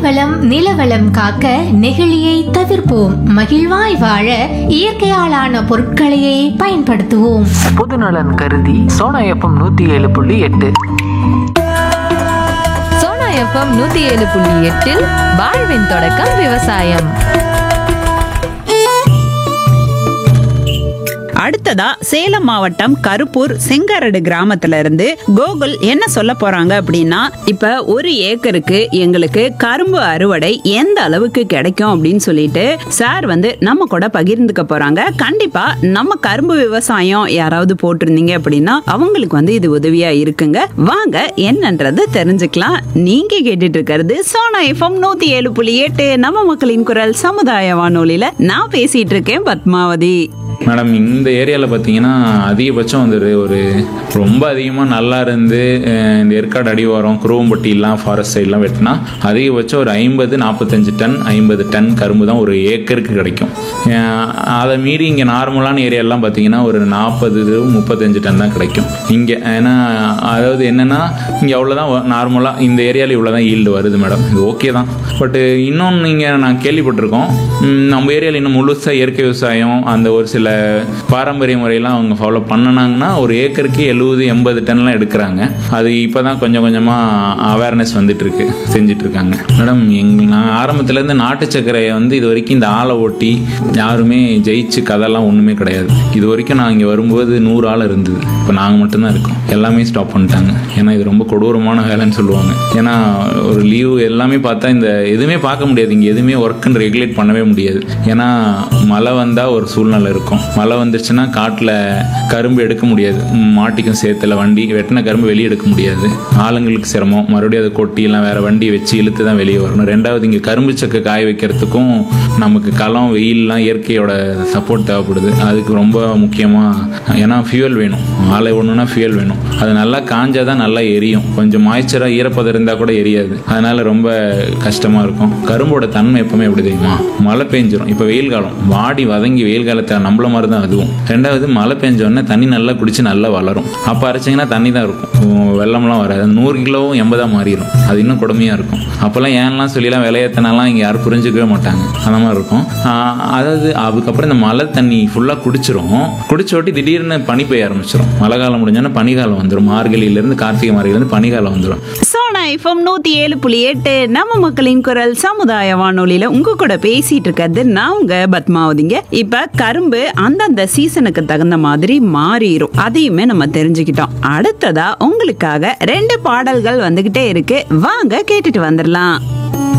நீர்வளம் நிலவளம் காக்க நெகிழியை தவிர்ப்போம் மகிழ்வாய் வாழ இயற்கையாலான பொருட்களையே பயன்படுத்துவோம் பொதுநலன் கருதி சோனா எஃப்எம் நூத்தி ஏழு புள்ளி எட்டு சோனா எஃப்எம் நூத்தி ஏழு புள்ளி எட்டில் வாழ்வின் தொடக்கம் விவசாயம் அடுத்ததா சேலம் மாவட்டம் கருப்பூர் செங்காரடு கிராமத்துல இருந்து கோகுல் என்ன சொல்ல போறாங்க அப்படின்னா இப்ப ஒரு ஏக்கருக்கு எங்களுக்கு கரும்பு அறுவடை எந்த அளவுக்கு கிடைக்கும் அப்படின்னு சொல்லிட்டு சார் வந்து நம்ம கூட பகிர்ந்துக்க போறாங்க கண்டிப்பா நம்ம கரும்பு விவசாயம் யாராவது போட்டிருந்தீங்க அப்படின்னா அவங்களுக்கு வந்து இது உதவியா இருக்குங்க வாங்க என்னன்றதை தெரிஞ்சுக்கலாம் நீங்க கேட்டுட்டு இருக்கிறது சோனா எஃப்எம் நூத்தி ஏழு புள்ளி எட்டு நம்ம மக்களின் குரல் சமுதாய வானொலியில நான் பேசிட்டு இருக்கேன் பத்மாவதி மேடம் இந்த ஏரியாவில் பார்த்தீங்கன்னா அதிகபட்சம் வந்துடு ஒரு ரொம்ப அதிகமாக நல்லா இருந்து அஹ், இந்த ஏற்காடு அடிவாரம் குருவம்பட்டிலாம் ஃபாரஸ்ட் சைட்லாம் வெட்டினா அதிகபட்சம் ஒரு ஐம்பது நாற்பத்தஞ்சு டன் ஐம்பது டன் கரும்பு தான் ஒரு ஏக்கருக்கு கிடைக்கும் அஹ், அதை மீறி இங்கே நார்மலான ஏரியாலாம் பார்த்தீங்கன்னா ஒரு நாற்பது முப்பத்தஞ்சு டன் தான் கிடைக்கும் இங்கே ஏன்னா அதாவது என்னென்னா இங்கே அவ்வளோதான் நார்மலாக இந்த ஏரியாவில் இவ்வளோ தான் ஈல்டு வருது மேடம் இது ஓகே தான் பட்டு இன்னொன்று இங்கே நான் கேள்விப்பட்டிருக்கோம் ம், நம்ம ஏரியாவில் இன்னும் முழுசாக இயற்கை விவசாயம் அந்த ஒரு சில பாரம்பரிய முறையெல்லாம் அவங்க ஃபாலோ பண்ணினாங்கன்னா ஒரு ஏக்கருக்கு எழுபது எண்பது டன்லாம் எடுக்கிறாங்க அது இப்போ தான் கொஞ்சம் கொஞ்சமாக அவேர்னஸ் வந்துட்டு இருக்கு செஞ்சுட்டு இருக்காங்க மேடம் எங் நான் ஆரம்பத்துலேருந்து நாட்டு சர்க்கரையை வந்து இது வரைக்கும் இந்த ஆளை ஓட்டி யாருமே ஜெயிச்சு கதைலாம் ஒன்றுமே கிடையாது இது வரைக்கும் நான் இங்கே வரும்போது நூறு ஆள் இருந்தது இப்போ நாங்கள் மட்டும்தான் இருக்கோம் எல்லாமே ஸ்டாப் பண்ணிட்டாங்க ஏன்னா இது ரொம்ப கொடூரமான வேலைன்னு சொல்லுவாங்க ஏன்னா ஒரு லீவு எல்லாமே பார்த்தா இந்த எதுவுமே பார்க்க முடியாது இங்கே எதுவுமே ஒர்க்குன்னு ரெகுலேட் பண்ணவே முடியாது ஏன்னா மழை வந்தால் ஒரு சூழ்நிலை இருக்கும் மழை வந்துருச்சுன்னா காட்டில் கரும்பு எடுக்க முடியாது ம், மாட்டிக்கும் சேத்துல வண்டி வெட்டின கரும்பு வெளியே எடுக்க முடியாது ஆளுங்களுக்கு சிரமம் மறுபடியும் அதை கொட்டி எல்லாம் வேற வண்டி வச்சு இழுத்து தான் வெளியே வரணும் ரெண்டாவது இங்கே கரும்பு சக்கை காய வைக்கிறதுக்கும் நமக்கு களம் வெயில்லாம் இயற்கையோட சப்போர்ட் தேவைப்படுது அதுக்கு ரொம்ப முக்கியமாக ஏன்னா ஃபியூயல் வேணும் ஆலை ஒன்றுனா ஃபியூயல் வேணும் அது நல்லா காஞ்சா தான் நல்லா எரியும் கொஞ்சம் மாய்ச்சராக ஈரப்பதம் இருந்தால் கூட எரியாது அதனால ரொம்ப கஷ்டமாக இருக்கும் கரும்போட தன்மை எப்பவுமே எப்படி தெரியுமா மழை பெஞ்சிரும் இப்போ வெயில் காலம் வாடி வதங்கி வெயில் காலத்தில் நம்மள மாதிரி தான் அதுவும் ரெண்டாவது மழை பெஞ்ச உடனே தண்ணி நல்லா குடிச்சு நல்லா வளரும் அப்போ அரைச்சிங்கன்னா தண்ணி தான் இருக்கும் உம், வெள்ளம்லாம் வராது அந்த நூறு கிலோவும் எண்பதாக மாறிடும் அது இன்னும் கொடுமையாக இருக்கும் அப்போல்லாம் ஏன்லாம் சொல்லிலாம் விளையாத்தனெல்லாம் இங்கே யாரும் புரிஞ்சுக்கவே மாட்டாங்க அந்த மாதிரி இருக்கும் ஆஹ், அதாவது அதுக்கப்புறம் இந்த மழை தண்ணி ஃபுல்லாக குடிச்சிரும் குடிச்ச ஒட்டி திடீர்னு பனி பெய்ய ஆரம்பிச்சிடும் மழை காலம் முடிஞ்சோன்னா பனிகாலம் வந்துடும் மார்கழியிலேருந்து கார்த்திகை மார்கழியிலேருந்து பனிகாலம் வந்துடும் சோனா எஃப்எம் நூத்தி ஏழு புள்ளி எட்டு நம்ம மக்களின் குரல் சமுதாய வானொலியில உங்க கூட பேசிட்டு இருக்கிறது நான் உங்க பத்மாவதிங்க இப்ப கரும்பு அந்தந்த சீசனுக்கு தகுந்த மாதிரி மாறிடும் அதையுமே நம்ம தெரிஞ்சுக்கிட்டோம் அடுத்ததா உங்களுக்காக ரெண்டு பாடல்கள் வந்துகிட்டே இருக்கு வாங்க கேட்டுட்டு வந்துடலாம்